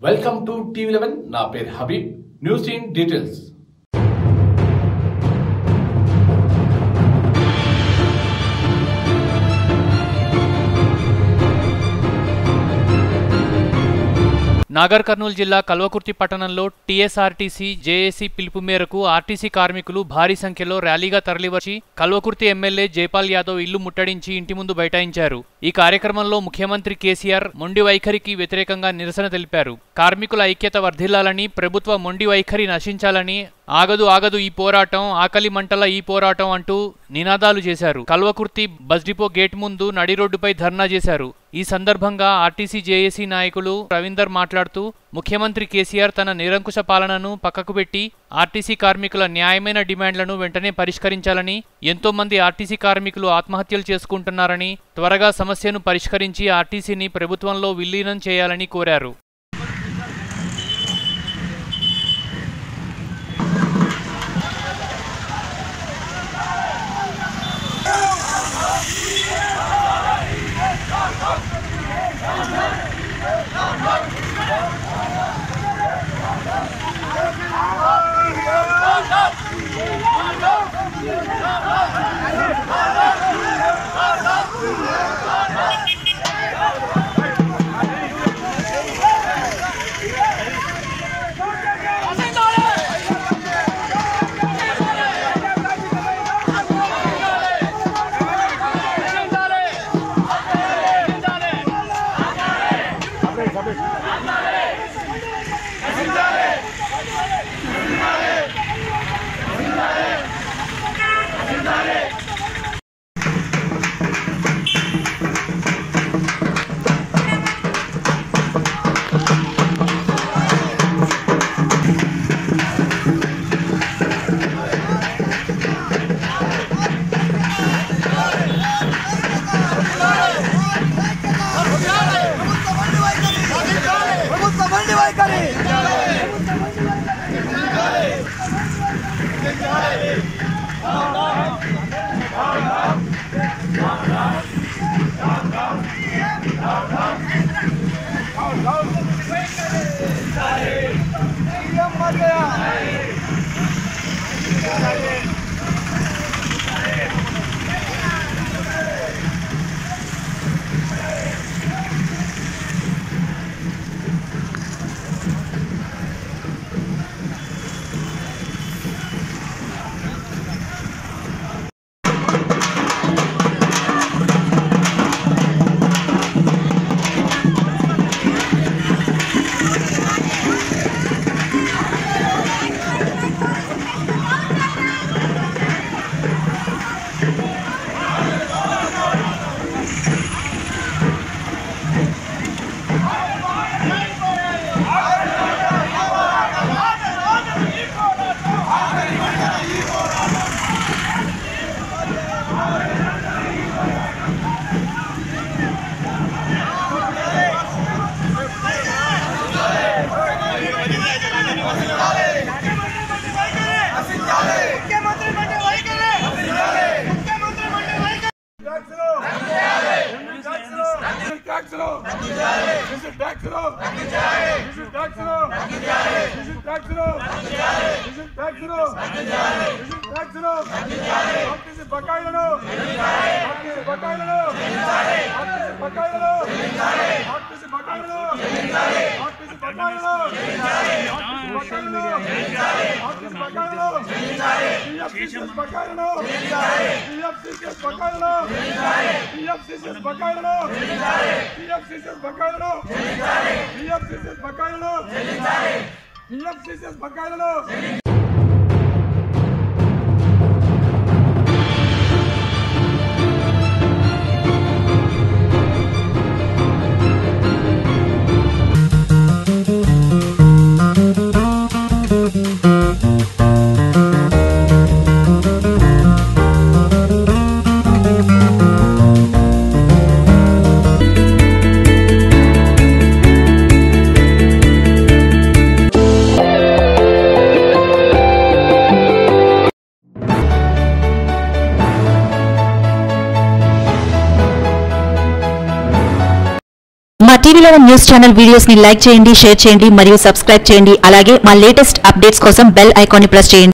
welcome to TV eleven నా పేరు Habib news in details Nagarkurnool జిల్లా కల్వకుర్తి పట్టణంలో టీఎస్ఆర్టీసీ జేఏసీ పిలుపు మేరకు ఆర్టీసీ కార్మికులు భారీ సంఖ్యలో ర్యాలీగా తరలివచ్చి కల్వకుర్తి ఎమ్మెల్యే జైపాల్ యాదవ్ ఇల్లు ముట్టడించి ఇంటి ముందు బైఠాయించారు ఈ కార్యక్రమంలో ముఖ్యమంత్రి కేసీఆర్ మొండి వైఖరికి వ్యతిరేకంగా నిరసన తెలిపారు కార్మికుల ఐక్యత వర్ధిల్లాలని ప్రభుత్వ మొండి వైఖరి నశించాలని ఆగదు ఆగదు ఈ పోరాటం ఆకలి మంటల ఈ పోరాటం అంటూ నినాదాలు చేశారు కల్వకుర్తి బస్ డిపో గేట్ ముందు నడి రోడ్డుపై ధర్నా చేశారు ఈ సందర్భంగా ఆర్టీసీ జేఏసీ నాయకులు రవీందర్ మాట్లాడుతూ ముఖ్యమంత్రి కేసీఆర్ తన నిరంకుశ పాలనను పక్కకు పెట్టి ఆర్టీసీ కార్మికుల న్యాయమైన డిమాండ్లను వెంటనే పరిష్కరించాలని ఎంతో మంది ఆర్టీసీ కార్మికులు ఆత్మహత్యలు చేసుకుంటున్నారని త్వరగా సమస్యను పరిష్కరించి ఆర్టీసీని ప్రభుత్వంలో విలీనం చేయాలని కోరారు ప్రభుత్వ బండి వైఖరి సీఎం మర్ గయా ముఖ్యమంత్రి బండి వైఖరి ముఖ్యమంత్రి బండి వైఖరి ట్యాక్సులు ట్యాక్సులు ట్యాక్సులు విజిల్ ట్యాక్సులు విజిల్ ట్యాక్సులు విజిల్ ట్యాక్సులు విజిల్ ట్యాక్సులు విజిల్ ట్యాక్సులు ఆర్టీసీ బకాయిలను ఆర్టీసీ బకాయిలను ఆర్టీసీ బకాయిలను ఆర్టీసీ బకాయిలను ఆర్టీసీ బకాయిలను ఆర్టీసీ బకాయిలను ఆర్టీసీ బకాయిలను పిఎఫ్సిఎస్ బకాయిలను పిఎఫ్సిఎస్ బకాయిలను పిఎఫ్సిఎస్ బకాయిలను పిఎఫ్సిఎస్ బకాయిలను పిఎఫ్సిఎస్ బకాయిలను పిఎఫ్సిఎస్ బకాయిలను Thank eleven news channel videos ని లైక్ చేయండి షేర్ చేయండి మరియు సబ్స్క్రైబ్ చేయండి అలాగే మా లేటెస్ట్ అప్డేట్స్ కోసం బెల్ ఐకాన్ ని ప్రెస్ చేయండి